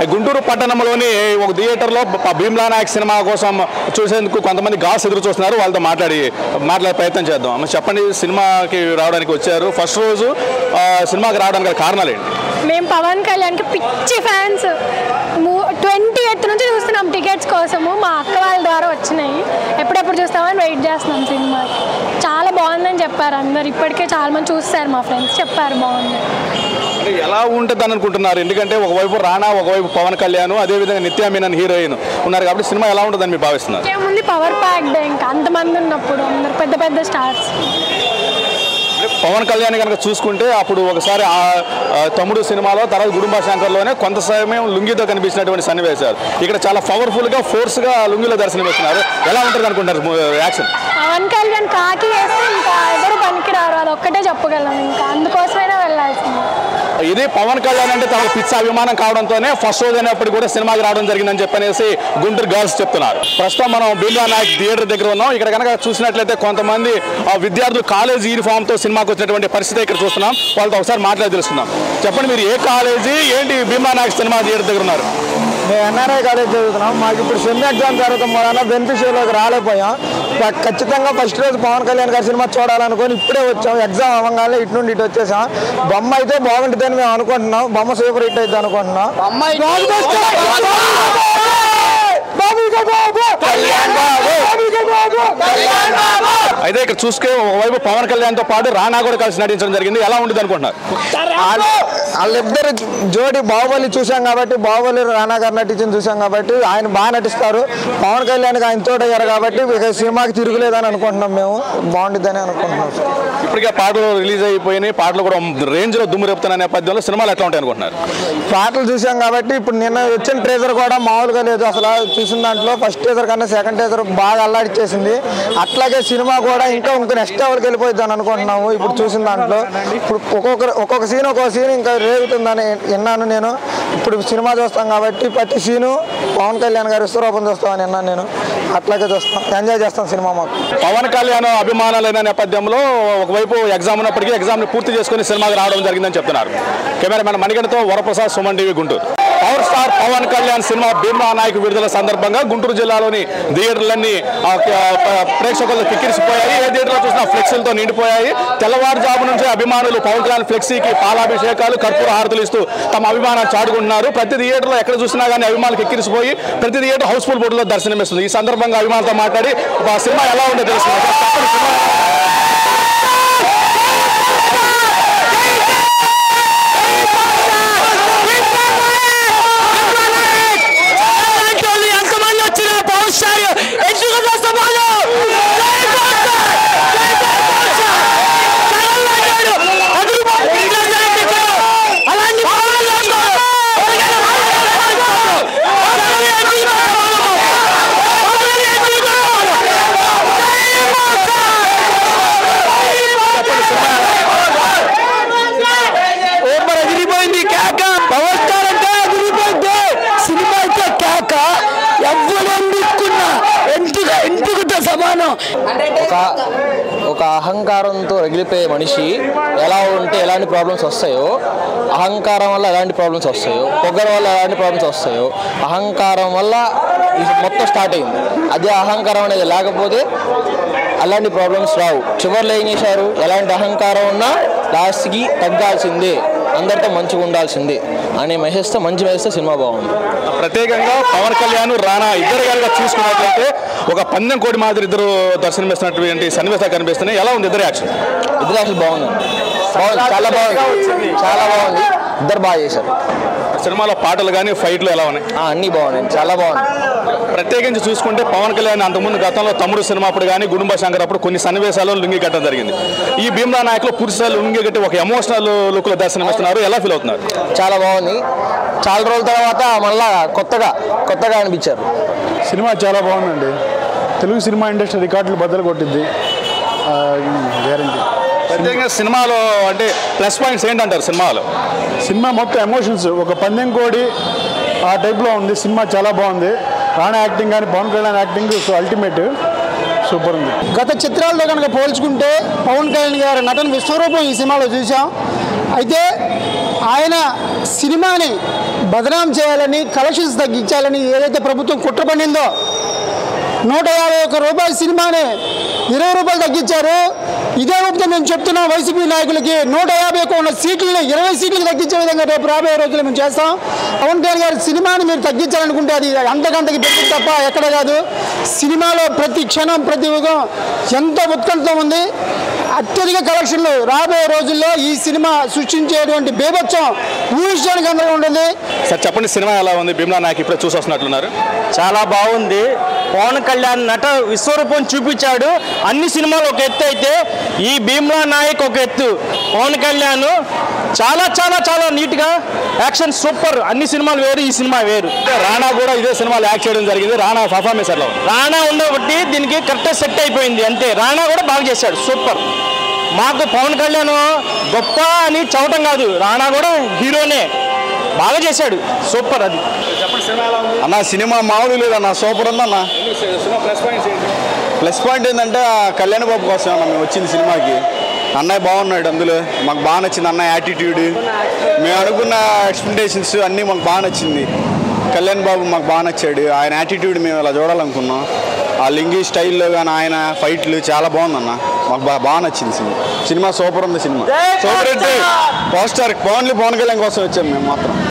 గుంటూరు పట్టణంలోని ఒక థియేటర్లో ప- భీమ్లా నాయక్ సినిమా కోసం చూసేందుకు కొంతమంది గాస్ ఎదురు చూస్తున్నారు వాళ్ళతో మాట్లాడి మాట్లాడే ప్రయత్నం చేద్దాం అమ్మ చెప్పండి సినిమాకి రావడానికి వచ్చారు ఫస్ట్ రోజు ఆ, సినిమాకి రావడానికి గల కారణాలు ఏంటి మేము పవన్ కళ్యాణ్కి పిచ్చి ఫ్యాన్స్ ట్వంటీ ఎయిత్ నుంచి చూస్తున్నాం టికెట్స్ కోసము మా అక్క వాళ్ళ ద్వారా వచ్చినాయి ఎప్పుడెప్పుడు చూస్తామని వెయిట్ చేస్తున్నాం సినిమాకి చాలా బాగుందని చెప్పారు అందరు ఇప్పటికే చాలా మంది చూస్తారు మా ఫ్రెండ్స్ చెప్పారు బాగుంది అంటే ఎలా ఉంటుంది అని అనుకుంటున్నారు ఎందుకంటే ఒకవైపు రాణా ఒకవైపు పవన్ కళ్యాణ్ అదేవిధంగా నిత్యా మీనన్ హీరోయిన్ ఉన్నారు కాబట్టి సినిమా ఎలా ఉంటుందని మీరు భావిస్తున్నారు ఏముంది పవర్ ప్యాక్డ్ ఇంకా అంతమంది ఉన్నప్పుడు అందరు పెద్ద పెద్ద స్టార్స్ అంటే పవన్ కళ్యాణ్ కనుక చూసుకుంటే అప్పుడు ఒకసారి ఆ ఆ, తమ్ముడు సినిమాలో తర్వాత గుడుంబ శంకర్లోనే కొంత సమయం లుంగితో కనిపించినటువంటి సన్నివేశాలు ఇక్కడ చాలా పవర్ఫుల్గా ఫోర్స్గా లుంగిలో దర్శనం ఇస్తున్నారు ఎలా ఉంటుంది అనుకుంటారు యాక్షన్ పవన్ కళ్యాణ్ కాకి వేస్తే ఇంకా ఎవరు పనికిరారు అది ఒక్కటే చెప్పగలం ఇంకా అందుకోసమైనా వెళ్ళాల్సింది ఇది పవన్ కళ్యాణ్ అంటే తమ పిచ్చ అభిమానం కావడంతోనే ఫస్ట్ రోజు అయినప్పుడు కూడా సినిమాకి రావడం జరిగిందని చెప్పనేసి గుంటూరు గర్ల్స్ చెప్తున్నారు ప్రస్తుతం మనం బిర్లా నాయక్ థియేటర్ దగ్గర ఉన్నాం ఇక్కడ కనుక చూసినట్లయితే కొంతమంది ఆ, విద్యార్థులు కాలేజ్ యూనిఫామ్ తో సినిమాకి వచ్చినటువంటి పరిస్థితి ఇక్కడ చూస్తున్నాం వాళ్ళతో ఒకసారి మాట్లాడి తెలుసుకుందాం చెప్పండి మీరు ఏ కాలేజీ ఏంటి భీమా నాయక్ సినిమా థియేటర్ దగ్గర ఉన్నారు మేము ఎన్ఆర్ఐ కాలేజ్ చదువుతున్నాం మాకు ఇప్పుడు సెమ్ ఎగ్జామ్ జరగడం వలన బెనిఫిషియర్లోకి రాలేకపోయాం మాకు ఖచ్చితంగా ఫస్ట్ రోజు పవన్ కళ్యాణ్ గారి సినిమా చూడాలనుకొని ఇప్పుడే వచ్చాం ఎగ్జామ్ అవ్వగానే ఇటు నుండి ఇటు వచ్చేసాం బొమ్మ అయితే బాగుంటుందని మేము అనుకుంటున్నాం బొమ్మ సూపర్ హిట్ అయితే అనుకుంటున్నాం అయితే ఇక్కడ చూసుకే ఒకవైపు పవన్ కళ్యాణ్ తో పాటు రానా కూడా కలిసి నటించడం జరిగింది ఎలా ఉంటుంది అనుకుంటున్నారు వాళ్ళ- వాళ్ళిద్దరు జోడి బాహుబలి చూసాం కాబట్టి బాహుబలి రానా గారు నటించింది చూసాం కాబట్టి ఆయన బాగా నటిస్తారు పవన్ కళ్యాణ్ ఆయన తోడయ్యారు కాబట్టి ఇక సినిమాకి తిరుగులేదని అనుకుంటున్నాం మేము బాగుంటుందని అనుకుంటున్నాం సార్ ఇప్పటికే పాటలు రిలీజ్ అయిపోయినాయి పాటలు కూడా రేంజ్ లో దుమ్ము రేపుతున్న నేపథ్యంలో సినిమాలు ఎట్లా ఉంటాయి అనుకుంటున్నారు పాటలు చూసాం కాబట్టి ఇప్పుడు నిన్న వచ్చిన ట్రేజర్ కూడా మామూలుగా లేదు అసలు చూసిన దాంట్లో ఫస్ట్ ట్రేజర్ కన్నా సెకండ్ ట్రేజర్ బాగా అల్లాడిచ్చేసింది అట్లాగే సినిమా కూడా ఇంకా ఇంకో నెక్స్ట్ లెవెల్కి వెళ్ళిపోయింది అని అనుకుంటున్నాము ఇప్పుడు చూసిన దాంట్లో ఇప్పుడు ఒక్కొక్క ఒక్కొక్క సీన్ ఒక్కొక్క సీన్ ఇంకా రేగుతుందని విన్నాను నేను ఇప్పుడు సినిమా చూస్తాం కాబట్టి ప్రతి సీను పవన్ కళ్యాణ్ గారి విశ్వరూపం చూస్తామని విన్నాను నేను అట్లాగే చూస్తాం ఎంజాయ్ చేస్తాం సినిమా మాకు పవన్ కళ్యాణ్ అభిమానులైన నేపథ్యంలో ఒకవైపు ఎగ్జామ్ ఉన్నప్పటికీ ఎగ్జామ్ ని పూర్తి చేసుకుని సినిమాకి రావడం జరిగిందని చెప్తున్నారు కెమెరామెన్ మణిగణతో Varaprasad Suman TV Guntur power star Pawan Kalyan సినిమా భీమా నాయక్ విడుదల సందర్భంగా గుంటూరు జిల్లాలోని థియేటర్లన్నీ ఆ, ఆ, ప్రేక్షకులు కిక్కిరిసిపోయాయి ఏ థియేటర్లో చూసినా ఫ్లెక్సీలతో నిండిపోయాయి తెల్లవారుజాము నుంచి అభిమానులు పవన్ కళ్యాణ్ ఫ్లెక్సీకి పాలాభిషేకాలు కర్పూర హారతులు ఇస్తూ తమ అభిమానాన్ని చాటుకుంటున్నారు ప్రతి థియేటర్లో ఎక్కడ చూసినా కానీ అభిమానులు కిక్కిరిసిపోయి ప్రతి థియేటర్ హౌస్ఫుల్ బోర్డులో దర్శనమిస్తుంది ఈ సందర్భంగా అభిమానులతో మాట్లాడి ఆ సినిమా ఎలా ఉందో తెలుసుకున్నారు చెప్పండి సినిమా ఎంతమంది వచ్చిన పవన్ స్టార్ ఎందుకు చేస్తామాలు అలాంటి ఓపర్ ఎగిరిపోయింది కేక పవర్ స్టార్ అంటే ఎగిరిపోయింది సినిమా అయితే కేక ఎవ్వరు ఎందుకున్నా ఎంటుక ఎంటుకతో సమానం ఒక ఒక అహంకారంతో రగిలిపోయే మనిషి ఎలా ఉంటే ఎలాంటి ప్రాబ్లమ్స్ వస్తాయో అహంకారం వల్ల ఎలాంటి ప్రాబ్లమ్స్ వస్తాయో పొగర వల్ల ఎలాంటి ప్రాబ్లమ్స్ వస్తాయో అహంకారం వల్ల ఇది మొత్తం స్టార్ట్ అయింది అదే అహంకారం అనేది లేకపోతే అలాంటి ప్రాబ్లమ్స్ రావు చివరిలో ఏం చేశారు ఎలాంటి అహంకారం ఉన్నా లాస్ట్కి తగ్గాల్సిందే అందరితో మంచిగా ఉండాల్సిందే అనే మెసేజ్తో మంచి మెసేజ్తో సినిమా బాగుంది ప్రత్యేకంగా పవన్ కళ్యాణ్ రానా ఇద్దరు కనుక చూసుకున్నట్లయితే ఒక పందెం కోడి మాదిరి ఇద్దరు దర్శనమిస్తున్నటువంటి సన్నివేశాలు కనిపిస్తున్నాయి ఎలా ఉంది ఇద్దరు యాక్షన్ ఇద్దరు అసలు బాగుంది బాగుంది చాలా బాగుంది చాలా బాగుంది ఇద్దరు బాగా చేశారు సినిమాలో పాటలు కానీ ఫైట్లు ఎలా ఉన్నాయి ఆ, అన్నీ బాగున్నాయి చాలా బాగుంది ప్రత్యేకించి చూసుకుంటే పవన్ కళ్యాణ్ అంతకుముందు గతంలో తమ్ముడు సినిమా అప్పుడు కానీ గుడుంబ శంకర్ అప్పుడు కొన్ని సన్నివేశాల్లో లుంగి కట్టడం జరిగింది ఈ భీమ్లా నాయకులు పూర్తి స్థాయిలో లుంగి కట్టి ఒక ఎమోషనల్ లుక్ లో దర్శనమిస్తున్నారు ఎలా ఫీల్ అవుతున్నారు చాలా బాగుంది చాలా రోజుల తర్వాత మళ్ళా కొత్తగా కొత్తగా అనిపించారు సినిమా చాలా బాగుందండి తెలుగు సినిమా ఇండస్ట్రీ రికార్డులు బద్దలు కొట్టింది గ్యారంటీ ప్రత్యేకంగా సినిమాలో అంటే ప్లస్ పాయింట్స్ ఏంటంటారు సినిమాలో సినిమా మొత్తం ఎమోషన్స్ ఒక పందెం కోడి ఆ టైప్లో ఉంది సినిమా చాలా బాగుంది రాణా యాక్టింగ్ కానీ Pawan Kalyan acting so ultimate super ఉంది గత చిత్రాలతో కనుక పోల్చుకుంటే పవన్ కళ్యాణ్ గారి నటన విశ్వరూపం ఈ సినిమాలో చూసాం అయితే ఆయన సినిమాని బదనాం చేయాలని కలెక్షన్స్ తగ్గించాలని ఏదైతే ప్రభుత్వం కుట్ర పడిందో నూట యాభై ఒక్క రూపాయల సినిమాని ఇరవై రూపాయలు తగ్గించారు ఇదే ఊపితే మేము చెప్తున్నాం వైసీపీ నాయకులకి నూట యాభై ఒక్క ఉన్న సీట్లని ఇరవై సీట్లకు తగ్గించే విధంగా రేపు రాబోయే రోజుల్లో మేము చేస్తాం పవన్ కళ్యాణ్ గారి సినిమాని మీరు తగ్గించాలనుకుంటే అది అంతకంతకి పెట్టి తప్ప ఎక్కడ కాదు సినిమాలో ప్రతి క్షణం ప్రతి యుగం ఎంతో ఉత్కంఠతో ఉంది అత్యధిక కలెక్షన్లు రాబోయే రోజుల్లో ఈ సినిమా సృష్టించేటువంటి బేభత్సం ఊహించడానికి అందరూ ఉంటుంది సార్ చెప్పండి సినిమా ఎలా ఉంది భీమ్లా నాయక్ ఇప్పుడే చూసి వస్తున్నట్లున్నారు చాలా బాగుంది పవన్ కళ్యాణ్ నట విశ్వరూపం చూపించాడు అన్ని సినిమాలు ఒక ఎత్తు అయితే ఈ భీమ్లా నాయక్ ఒక ఎత్తు పవన్ కళ్యాణ్ చాలా చాలా చాలా నీట్గా యాక్షన్ సూపర్ అన్ని సినిమాలు వేరు ఈ సినిమా వేరు రాణా కూడా ఇదే సినిమాలో యాక్ట్ చేయడం జరిగింది రాణా పర్ఫార్మెన్స్ ఎలా ఉంది రాణా ఉండబట్టి దీనికి కరెక్ట్ సెట్ అయిపోయింది అంతే రాణా కూడా బాగా చేశాడు సూపర్ మాకు పవన్ కళ్యాణ్ గొప్ప అని చవటం కాదు రాణా కూడా హీరోనే బాగా చేశాడు సూపర్ అది అన్న సినిమా మామూలు లేదన్న సూపర్ ఉందన్న ప్లస్ పాయింట్ ఏంటంటే ఆ కళ్యాణ్ బాబు కోసం అన్న మేము వచ్చింది సినిమాకి అన్నయ్య బాగున్నాడు అందులో మాకు బాగా నచ్చింది అన్నయ్య యాటిట్యూడ్ మేము అనుకున్న ఎక్స్పెక్టేషన్స్ అన్నీ మాకు బాగా నచ్చింది కళ్యాణ్ బాబు మాకు బాగా నచ్చాడు ఆయన యాటిట్యూడ్ మేము ఇలా చూడాలనుకున్నాం ఆ లింగి స్టైల్లో కానీ ఆయన ఫైట్లు చాలా బాగుందన్న మాకు బాగా బాగా నచ్చింది సినిమా సినిమా సూపర్ ఉంది సినిమా సూపర్ అంటే power star only Pawan Kalyan కోసం వచ్చాం మేము మాత్రం